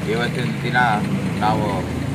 ಇವತ್ತಿನ ದಿನ ನಾವು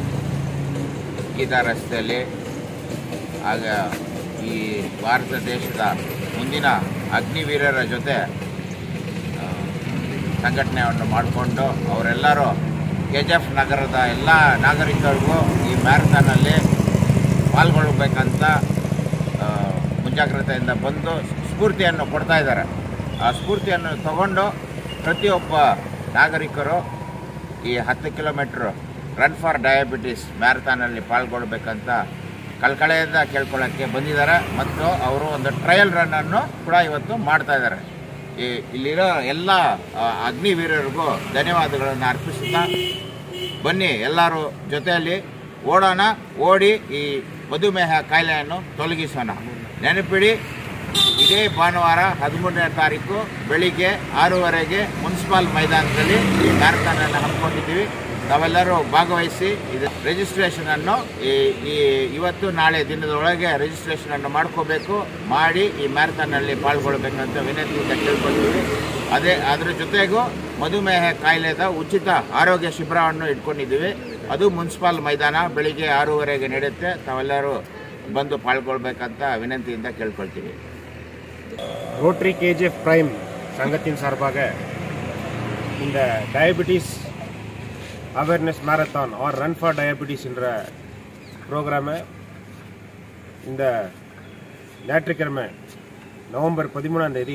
ಗೀತಾ ರಸ್ತೆಯಲ್ಲಿ ಆಗ ಈ ಭಾರತ ದೇಶದ ಮುಂದಿನ ಅಗ್ನಿವೀರರ ಜೊತೆ ಆ, ಸಂಘಟನೆಯನ್ನು ಮಾಡಿಕೊಂಡು ಅವರೆಲ್ಲರೂ ಕೆ ಜಿ ಎಫ್ ನಗರದ ಎಲ್ಲ ನಾಗರಿಕರಿಗೂ ಈ ಮ್ಯಾರಥಾನಲ್ಲಿ ಪಾಲ್ಗೊಳ್ಬೇಕಂತ ಆ, ಮುಂಜಾಗ್ರತೆಯಿಂದ ಬಂದು ಸ್ಫೂರ್ತಿಯನ್ನು ಕೊಡ್ತಾ ಇದ್ದಾರೆ ಆ ಸ್ಫೂರ್ತಿಯನ್ನು ತಗೊಂಡು ಪ್ರತಿಯೊಬ್ಬ ನಾಗರಿಕರು ಈ ಹತ್ತು ಕಿಲೋಮೀಟ್ರ್ ರನ್ ಫಾರ್ ಡಯಾಬಿಟಿಸ್ ಮ್ಯಾರಥಾನಲ್ಲಿ ಪಾಲ್ಗೊಳ್ಬೇಕಂತ ಕಳ್ಕಳೆಯಿಂದ ಕೇಳ್ಕೊಳ್ಳೋಕ್ಕೆ ಬಂದಿದ್ದಾರೆ ಮತ್ತು ಅವರು ಒಂದು ಟ್ರಯಲ್ ರನ್ನನ್ನು ಕೂಡ ಇವತ್ತು ಮಾಡ್ತಾ ಇದ್ದಾರೆ ಈ ಇಲ್ಲಿರೋ ಎಲ್ಲ ಆ, ಅಗ್ನಿವೀರರಿಗೂ ಧನ್ಯವಾದಗಳನ್ನು ಅರ್ಪಿಸುತ್ತಾ ಬನ್ನಿ ಎಲ್ಲರೂ ಜೊತೆಯಲ್ಲಿ ಓಡೋಣ ಓಡಿ ಈ ಮಧುಮೇಹ ಕಾಯಿಲೆಯನ್ನು ತೊಲಗಿಸೋಣ ನೆನಪಿಡಿ ಇದೇ ಭಾನುವಾರ ಹದಿಮೂರನೇ ತಾರೀಕು ಬೆಳಿಗ್ಗೆ ಆರೂವರೆಗೆ ಮುನ್ಸಿಪಾಲ್ ಮೈದಾನದಲ್ಲಿ ಈ ಮ್ಯಾರಥಾನನ್ನು ಹಮ್ಮಿಕೊಂಡಿದ್ದೀವಿ ತಾವೆಲ್ಲರೂ ಭಾಗವಹಿಸಿ ಇದು ರಿಜಿಸ್ಟ್ರೇಷನನ್ನು ಈ ಈ ಇವತ್ತು ನಾಳೆ ದಿನದೊಳಗೆ ರಿಜಿಸ್ಟ್ರೇಷನನ್ನು ಮಾಡ್ಕೋಬೇಕು ಮಾಡಿ ಈ ಮ್ಯಾರಥಾನಲ್ಲಿ ಪಾಲ್ಗೊಳ್ಬೇಕಂತ ವಿನಂತಿಯಿಂದ ಕೇಳ್ಕೊಳ್ತೀವಿ ಅದೇ ಅದರ ಜೊತೆಗೂ ಮಧುಮೇಹ ಕಾಯಿಲೆದ ಉಚಿತ ಆರೋಗ್ಯ ಶಿಬಿರವನ್ನು ಇಟ್ಕೊಂಡಿದ್ದೀವಿ ಅದು ಮುನ್ಸಿಪಾಲ್ ಮೈದಾನ ಬೆಳಿಗ್ಗೆ ಆರೂವರೆಗೆ ನಡೆಯುತ್ತೆ ತಾವೆಲ್ಲರೂ ಬಂದು ಪಾಲ್ಗೊಳ್ಬೇಕಂತ ವಿನಂತಿಯಿಂದ ಕೇಳ್ಕೊಳ್ತೀವಿ ரோட்டரி கேஜிஎஃப் பிரைம் சங்கத்தின் சார்பாக இந்த diabetes awareness marathon or run for diabetes என்ற ப்ரோக்ராமை இந்த ஞாயிற்றுக்கிழமை நவம்பர் பதிமூணாம் தேதி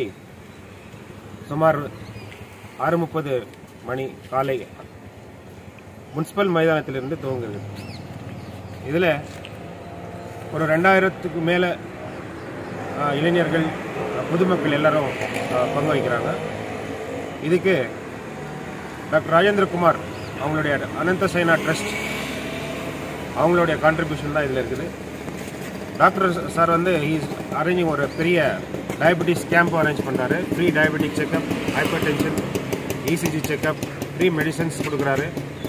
சுமார் ஆறு முப்பது மணி காலை முனிசிபல் மைதானத்திலிருந்து துவங்குது இதில் ஒரு ரெண்டாயிரத்துக்கு மேலே ஆஹ் இளைஞர்கள் ஆஹ் பொதுமக்கள் எல்லாரும் ஆஹ் பங்கு வகிக்கிறாங்க இதுக்கு டாக்டர் ராஜேந்திரகுமார் அவங்களுடைய அனந்த சைனா ட்ரஸ்ட் அவங்களுடைய கான்ட்ரிபியூஷன் தான் இதில் இருக்குது டாக்டர் சார் வந்து இஸ் அரேஞ்சிங் ஒரு பெரிய டயபெட்டிஸ் கேம்ப் அரேஞ்ச் பண்ணுறாரு free diabetic checkup hypertension ECG checkup free medicines கொடுக்குறாரு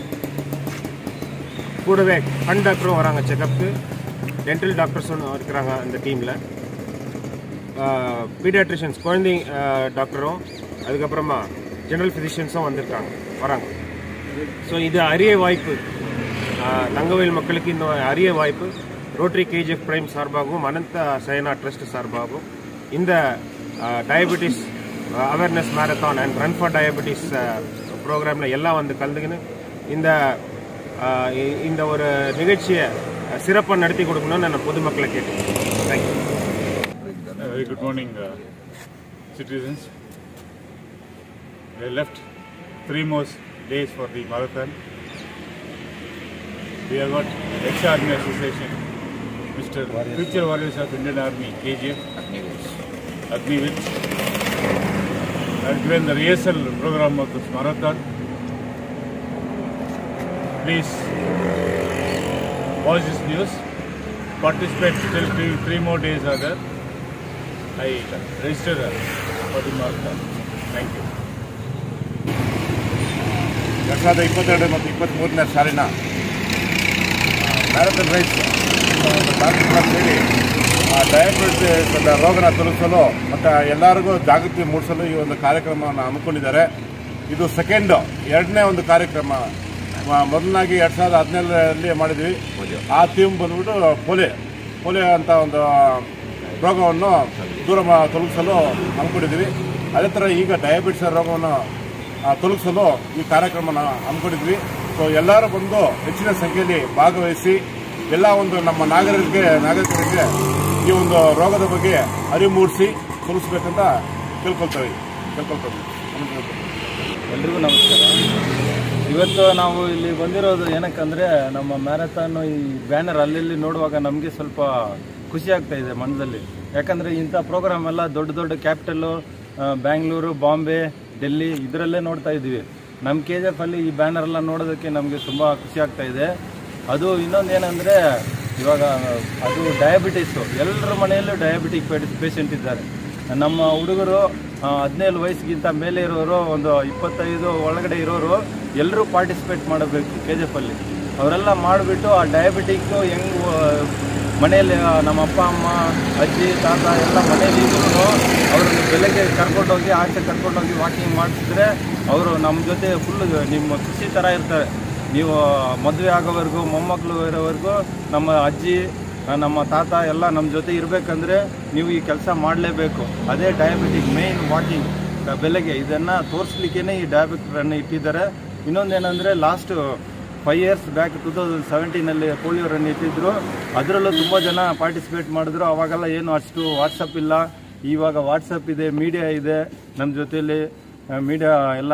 கூடவே கண் டாக்டரும் வராங்க செக்கப்புக்கு டென்டல் டாக்டர்ஸும் இருக்கிறாங்க இந்த டீமில் பீடியாட்ரிஷியன்ஸ் குழந்தை ஆஹ், டாக்டரும் அதுக்கப்புறமா ஜெனரல் ஃபிசிஷியன்ஸும் வந்திருக்காங்க வராங்க ஸோ இது அரிய வாய்ப்பு ஆஹ், தங்கவேல் மக்களுக்கு இந்த அரிய வாய்ப்பு ரோட்டரி கேஜிஎஃப் பிரைம் சார்பாகவும் அனந்த சயனா ட்ரஸ்ட் சார்பாகவும் இந்த diabetes awareness marathon and run for diabetes ப்ரோக்ராமில் எல்லாம் வந்து கலந்துக்கின்னு இந்த ஆஹ், இ- இந்த ஒரு நிகழ்ச்சியை சிறப்பாக நடத்தி கொடுக்கணும்னு நான் பொதுமக்களை கேட்டேன் thank you A very good morning, uh, citizens. We are left three more days for the marathon. We have got ex-army association, Mr. Future Warriors of Indian Army, KGF, Agniveer, has given the rehearsal program of this marathon. Please watch this news. Participate till three, three more days are there. I registered for the marathon. Thank you. ಎರಡು ಸಾವಿರದ ಇಪ್ಪತ್ತೆರಡು ಮತ್ತು ಇಪ್ಪತ್ತ್ಮೂರನೇ ಸಾಲಿನ marathon rice ಒಂದು ಕಾರ್ಯಕ್ರಮ ಸೇರಿ diabetes ಅನ್ನೋ ರೋಗನ ತಲುಪಿಸಲು ಮತ್ತು ಎಲ್ಲರಿಗೂ ಜಾಗೃತಿ ಮೂಡಿಸಲು ಈ ಒಂದು ಕಾರ್ಯಕ್ರಮವನ್ನು ಹಮ್ಮಿಕೊಂಡಿದ್ದಾರೆ ಇದು ಸೆಕೆಂಡ್ ಎರಡನೇ ಒಂದು ಕಾರ್ಯಕ್ರಮ ಮ- ಮೊದಲನಾಗಿ ಎರಡು ಸಾವಿರದ ಹದಿನೇಳರಲ್ಲಿ ಮಾಡಿದ್ವಿ ಆ ಥೀಮ್ ಬಂದ್ಬಿಟ್ಟು ಪೋಲಿಯೋ ಪೋಲಿಯೋ ಅಂತ ಒಂದು ರೋಗವನ್ನು ದೂರ ಮಾ- ತೊಲಗಿಸಲು ಹಮ್ಮಿಕೊಂಡಿದ್ವಿ ಅದೇ ಥರ ಈಗ ಡಯಾಬಿಟಿಸ್ ರೋಗವನ್ನು ಆ, ತೊಲಗಿಸಲು ಈ ಕಾರ್ಯಕ್ರಮನ ಹಮ್ಮಿಕೊಂಡಿದ್ವಿ ಸೊ ಎಲ್ಲರೂ ಬಂದು ಹೆಚ್ಚಿನ ಸಂಖ್ಯೆಯಲ್ಲಿ ಭಾಗವಹಿಸಿ ಎಲ್ಲ ಒಂದು ನಮ್ಮ ನಾಗರಿಕರಿಗೆ ನಾಗರಿಕರಿಗೆ ಈ ಒಂದು ರೋಗದ ಬಗ್ಗೆ ಅರಿವು ಮೂಡಿಸಿ ತೊಲಗಿಸ್ಬೇಕಂತ ಕೇಳ್ಕೊಳ್ತೇವೆ ಕೇಳ್ಕೊಳ್ತೇವೆ ಎಲ್ರಿಗೂ ನಮಸ್ಕಾರ ಇವತ್ತು ನಾವು ಇಲ್ಲಿ ಬಂದಿರೋದು ಏನಕ್ಕಂದ್ರೆ ನಮ್ಮ ಮ್ಯಾರಥಾನ್ ಈ ಬ್ಯಾನರ್ ಅಲ್ಲಿ ನೋಡುವಾಗ ನಮಗೆ ಸ್ವಲ್ಪ ಖುಷಿ ಆಗ್ತಾ ಇದೆ ಮನದಲ್ಲಿ ಯಾಕಂದ್ರೆ ಇಂಥ ಪ್ರೋಗ್ರಾಮ್ ಎಲ್ಲ ದೊಡ್ಡ ದೊಡ್ಡ ಕ್ಯಾಪಿಟಲ್ಲು ಬ್ಯಾಂಗ್ಳೂರು ಬಾಂಬೆ ಡೆಲ್ಲಿ ಇದರಲ್ಲೇ ನೋಡ್ತಾ ಇದ್ದೀವಿ ನಮ್ಮ ಕೆ ಜಿ ಎಫ್ ಅಲ್ಲಿ ಈ ಬ್ಯಾನರ್ ಎಲ್ಲ ನೋಡೋದಕ್ಕೆ ನಮಗೆ ತುಂಬ ಖುಷಿ ಆಗ್ತಾ ಇದೆ ಅದು ಇನ್ನೊಂದು ಏನಂದ್ರೆ ಇವಾಗ ಅದು ಡಯಾಬಿಟಿಸು ಎಲ್ಲರ ಮನೆಯಲ್ಲೂ ಡಯಾಬಿಟಿಕ್ ಪೇಷಂಟ್ ಇದ್ದಾರೆ ನಮ್ಮ ಹುಡುಗರು ಹದಿನೇಳು ವಯಸ್ಸಿಗಿಂತ ಮೇಲೆ ಇರೋರು ಒಂದು ಇಪ್ಪತ್ತೈದು ಒಳಗಡೆ ಇರೋರು ಎಲ್ಲರೂ ಪಾರ್ಟಿಸಿಪೇಟ್ ಮಾಡಬೇಕು ಕೆ ಜಿ ಎಫ್ ಅಲ್ಲಿ ಅವರೆಲ್ಲ ಮಾಡಿಬಿಟ್ಟು ಆ ಡಯಾಬಿಟಿಕ್ ಹೆಂಗ್ ಮನೆಯಲ್ಲಿ ಆ, ನಮ್ಮ ಅಪ್ಪ ಅಮ್ಮ ಅಜ್ಜಿ ತಾತ ಎಲ್ಲ ಮನೇಲಿ ಇದ್ರು ಅವ್ರನ್ನ ಬೆಳಗ್ಗೆ ಕರ್ಕೊಂಡೋಗಿ ಆಚೆ ಕರ್ಕೊಂಡೋಗಿ ವಾಕಿಂಗ್ ಮಾಡಿಸಿದ್ರೆ ಅವರು ನಮ್ಮ ಜೊತೆ ಫುಲ್ ನಿಮ್ಮ ಖುಷಿ ಥರ ಇರ್ತಾರೆ ನೀವು ಮದುವೆ ಆಗೋವರೆಗೂ ಮೊಮ್ಮಕ್ಕಳು ಇರೋವರೆಗೂ ನಮ್ಮ ಅಜ್ಜಿ ಆ, ನಮ್ಮ ತಾತ ಎಲ್ಲ ನಮ್ಮ ಜೊತೆ ಇರಬೇಕಂದ್ರೆ ನೀವು ಈ ಕೆಲಸ ಮಾಡಲೇಬೇಕು ಅದೇ ಡಯಾಬಿಟಿಕ್ ಮೇನ್ ವಾಕಿಂಗ್ ಬೆಲೆಗೆ ಇದನ್ನು ತೋರಿಸ್ಲಿಕ್ಕೇ ಈ ಡಯಾಬಿಟಿಕ್ ರನ್ ಇಟ್ಟಿದ್ದಾರೆ ಇನ್ನೊಂದೇನೆಂದರೆ last five years back two thousand ಸೆವೆಂಟೀನಲ್ಲಿ ಪೋಲಿಯೋ ರನ್ ಇಟ್ಟಿದ್ರು ಅದರಲ್ಲೂ ತುಂಬ ಜನ ಪಾರ್ಟಿಸಿಪೇಟ್ ಮಾಡಿದ್ರು ಅವಾಗೆಲ್ಲ ಏನು ಅಷ್ಟು ವಾಟ್ಸಪ್ ಇಲ್ಲ ಇವಾಗ ವಾಟ್ಸಪ್ ಇದೆ ಮೀಡಿಯಾ ಇದೆ ನಮ್ಮ ಜೊತೆಯಲ್ಲಿ ಮೀಡಿಯಾ ಎಲ್ಲ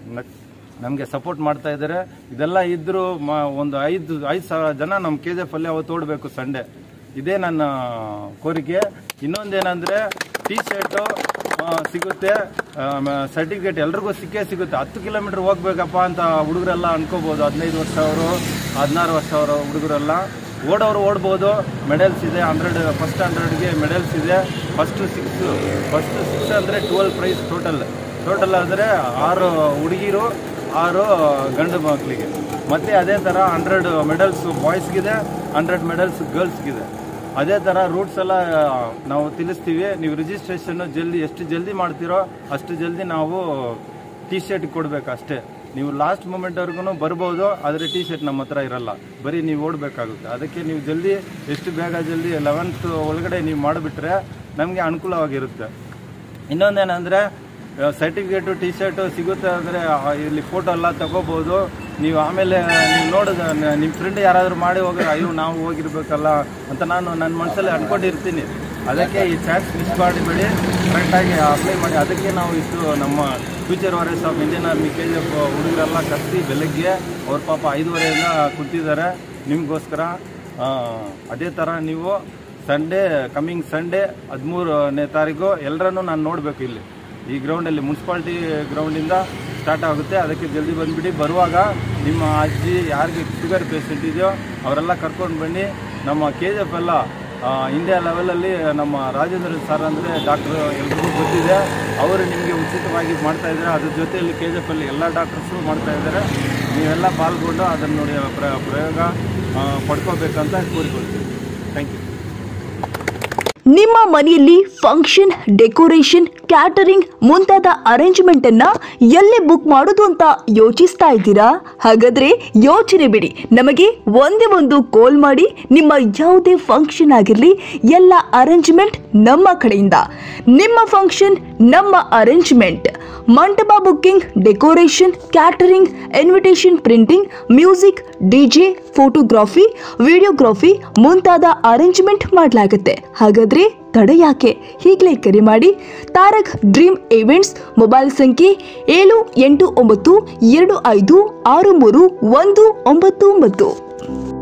ನಮಗೆ ಸಪೋರ್ಟ್ ಮಾಡ್ತಾ ಇದ್ದಾರೆ ಇದೆಲ್ಲ ಇದ್ದರೂ ಮ ಒಂದು ಐದು ಐದು ಸಾವಿರ ಜನ ನಮ್ಮ ಕೆ ಜಿ ಎಫ್ ಅಲ್ಲಿ ಅವತ್ತು ಓಡಬೇಕು ಸಂಡೇ ಇದೇ ನನ್ನ ಕೋರಿಕೆ ಇನ್ನೊಂದೇನೆಂದರೆ ಟೀ ಶರ್ಟು ಸಿಗುತ್ತೆ ಸರ್ಟಿಫಿಕೇಟ್ ಎಲ್ರಿಗೂ ಸಿಕ್ಕೇ ಸಿಗುತ್ತೆ ಹತ್ತು ಕಿಲೋಮೀಟರ್ ಹೋಗ್ಬೇಕಪ್ಪ ಅಂತ ಹುಡುಗರೆಲ್ಲ ಅನ್ಕೋಬೋದು ಹದಿನೈದು ವರ್ಷ ಅವರು ಹದಿನಾರು ವರ್ಷ ಅವರು ಹುಡುಗರೆಲ್ಲ ಓಡೋರು ಓಡ್ಬೋದು ಮೆಡಲ್ಸ್ ಇದೆ ಹಂಡ್ರೆಡ್ ಫಸ್ಟ್ ಹಂಡ್ರೆಡ್ಗೆ ಮೆಡಲ್ಸ್ ಇದೆ ಫಸ್ಟ್ ಸಿಕ್ಸ್ ಫಸ್ಟ್ ಸಿಕ್ಸ್ ಅಂದರೆ ಟ್ವೆಲ್ ಪ್ರೈಸ್ ಟೋಟಲ್ ಟೋಟಲ್ ಅಂದರೆ ಆರು ಹುಡುಗಿರು ಆರು ಗಂಡು ಮಕ್ಕಳಿಗೆ ಮತ್ತು ಅದೇ ಥರ ಹಂಡ್ರೆಡ್ ಮೆಡಲ್ಸ್ ಬಾಯ್ಸ್ಗಿದೆ ಹಂಡ್ರೆಡ್ ಮೆಡಲ್ಸ್ ಗರ್ಲ್ಸ್ಗಿದೆ ಅದೇ ಥರ ರೂಟ್ಸ್ ಎಲ್ಲ ನಾವು ತಿಳಿಸ್ತೀವಿ ನೀವು ರಿಜಿಸ್ಟ್ರೇಷನ್ ಜಲ್ದಿ ಎಷ್ಟು ಜಲ್ದಿ ಮಾಡ್ತೀರೋ ಅಷ್ಟು ಜಲ್ದಿ ನಾವು ಟಿ ಶರ್ಟ್ ಕೊಡಬೇಕು ಅಷ್ಟೇ ನೀವು ಲಾಸ್ಟ್ ಮೂಮೆಂಟ್ವರೆಗೂ ಬರ್ಬೋದು ಆದರೆ ಟಿ ಶರ್ಟ್ ನಮ್ಮ ಹತ್ರ ಇರಲ್ಲ ಬರೀ ನೀವು ಓಡಬೇಕಾಗುತ್ತೆ ಅದಕ್ಕೆ ನೀವು ಜಲ್ದಿ ಎಷ್ಟು ಬೇಗ ಜಲ್ದಿ ಲೆವೆಂತ್ ಒಳಗಡೆ ನೀವು ಮಾಡಿಬಿಟ್ರೆ ನಮಗೆ ಅನುಕೂಲವಾಗಿರುತ್ತೆ ಇನ್ನೊಂದೇನೆಂದರೆ ಸರ್ಟಿಫಿಕೇಟು ಟಿ ಶರ್ಟು ಸಿಗುತ್ತೆ ಅಂದರೆ ಇಲ್ಲಿ ಫೋಟೋ ಎಲ್ಲ ತಗೋಬೋದು ನೀವು ಆಮೇಲೆ ನೀವು ನೋಡಿದ ನಿಮ್ಮ ಫ್ರೆಂಡ್ ಯಾರಾದರೂ ಮಾಡಿ ಹೋಗಿದ್ರೆ ಅಯ್ಯೋ ನಾವು ಹೋಗಿರ್ಬೇಕಲ್ಲ ಅಂತ ನಾನು ನನ್ನ ಮನಸ್ಸಲ್ಲಿ ಅನ್ಕೊಂಡಿರ್ತೀನಿ ಅದಕ್ಕೆ ಈ ಚಾನ್ಸ್ ಮಿಸ್ ಮಾಡಿಬೇಡಿ ಕರೆಕ್ಟಾಗಿ ಅಪ್ಲೈ ಮಾಡಿ ಅದಕ್ಕೆ ನಾವು ಇಷ್ಟು ನಮ್ಮ future warriors of Indian army K G F ಹುಡುಗರೆಲ್ಲ ಕರೆಸಿ ಬೆಳಗ್ಗೆ ಅವ್ರ ಪಾಪ ಐದುವರೆಯಿಂದ ಕೂತಿದ್ದಾರೆ ನಿಮಗೋಸ್ಕರ ಆ, ಅದೇ ಥರ ನೀವು ಸಂಡೇ ಕಮ್ಮಿಂಗ್ ಸಂಡೇ ಹದಿಮೂರನೇ ತಾರೀಕು ಎಲ್ಲರನ್ನೂ ನಾನು ನೋಡಬೇಕು ಇಲ್ಲಿ ಈ ಗ್ರೌಂಡಲ್ಲಿ ಮುನ್ಸಿಪಾಲ್ಟಿ ಗ್ರೌಂಡಿಂದ ಸ್ಟಾರ್ಟ್ ಆಗುತ್ತೆ ಅದಕ್ಕೆ ಜಲ್ದಿ ಬಂದುಬಿಡಿ ಬರುವಾಗ ನಿಮ್ಮ ಅಜ್ಜಿ ಯಾರಿಗೆ ಶುಗರ್ ಪೇಷಂಟ್ ಇದೆಯೋ ಅವರೆಲ್ಲ ಕರ್ಕೊಂಡು ಬನ್ನಿ ನಮ್ಮ ಕೆ ಜಿ ಎಫ್ ಎಲ್ಲ ಆ, ಇಂಡಿಯಾ ಲೆವೆಲಲ್ಲಿ ನಮ್ಮ ರಾಜೇಂದ್ರ ಸರ್ ಅಂದರೆ ಡಾಕ್ಟ್ರು ಎಲ್ರಿಗೂ ಗೊತ್ತಿದೆ ಅವರು ನಿಮಗೆ ಉಚಿತವಾಗಿ ಮಾಡ್ತಾ ಇದ್ದಾರೆ ಅದ್ರ ಜೊತೆಯಲ್ಲಿ ಕೆ ಜಿ ಎಫ್ ಅಲ್ಲಿ ಎಲ್ಲ ಡಾಕ್ಟರ್ಸು ಮಾಡ್ತಾ ಇದ್ದಾರೆ ನೀವೆಲ್ಲ ಪಾಲ್ಗೊಂಡು ಅದನ್ನು ನೋಡಿ ಪ್ರ ಪ್ರಯೋಗ ಆ, ಪಡ್ಕೋಬೇಕಂತ ಕೋರಿಕೊಳ್ತೀವಿ ಥ್ಯಾಂಕ್ ಯು ನಿಮ್ಮ ಮನೆಯಲ್ಲಿ ಫಂಕ್ಷನ್ ಡೆಕೋರೇಷನ್ ಕ್ಯಾಟರಿಂಗ್ ಮುಂತಾದ ಅರೇಂಜ್ಮೆಂಟ್ ಅನ್ನ ಎಲ್ಲಿ ಬುಕ್ ಮಾಡೋದು ಅಂತ ಯೋಚಿಸ್ತಾ ಇದ್ದೀರಾ ಹಾಗಾದ್ರೆ ಯೋಚನೆ ಬಿಡಿ ನಮಗೆ ಒಂದೇ ಒಂದು ಕಾಲ್ ಮಾಡಿ ನಿಮ್ಮ ಯಾವುದೇ ಫಂಕ್ಷನ್ ಆಗಿರಲಿ ಎಲ್ಲ ಅರೇಂಜ್ಮೆಂಟ್ ನಮ್ಮ ಕಡೆಯಿಂದ ನಿಮ್ಮ ಫಂಕ್ಷನ್ ನಮ್ಮ ಅರೇಂಜ್ಮೆಂಟ್ ಮಂಟಪ booking decoration catering invitation printing music DJ photography videography ಮುಂತಾದ ಅರೇಂಜ್ಮೆಂಟ್ ಮಾಡಲಾಗುತ್ತೆ ಹಾಗಾದ್ರೆ ತಡ ಯಾಕೆ ಈಗಲೇ ಕರೆ ಮಾಡಿ ತಾರಕ್ ಡ್ರೀಮ್ ಇವೆಂಟ್ಸ್ ಮೊಬೈಲ್ ಸಂಖ್ಯೆ ಏಳು ಎಂಟು ಒಂಬತ್ತು ಎರಡು ಐದು ಆರು ಮೂರು ಒಂದು ಒಂಬತ್ತು ಒಂಬತ್ತು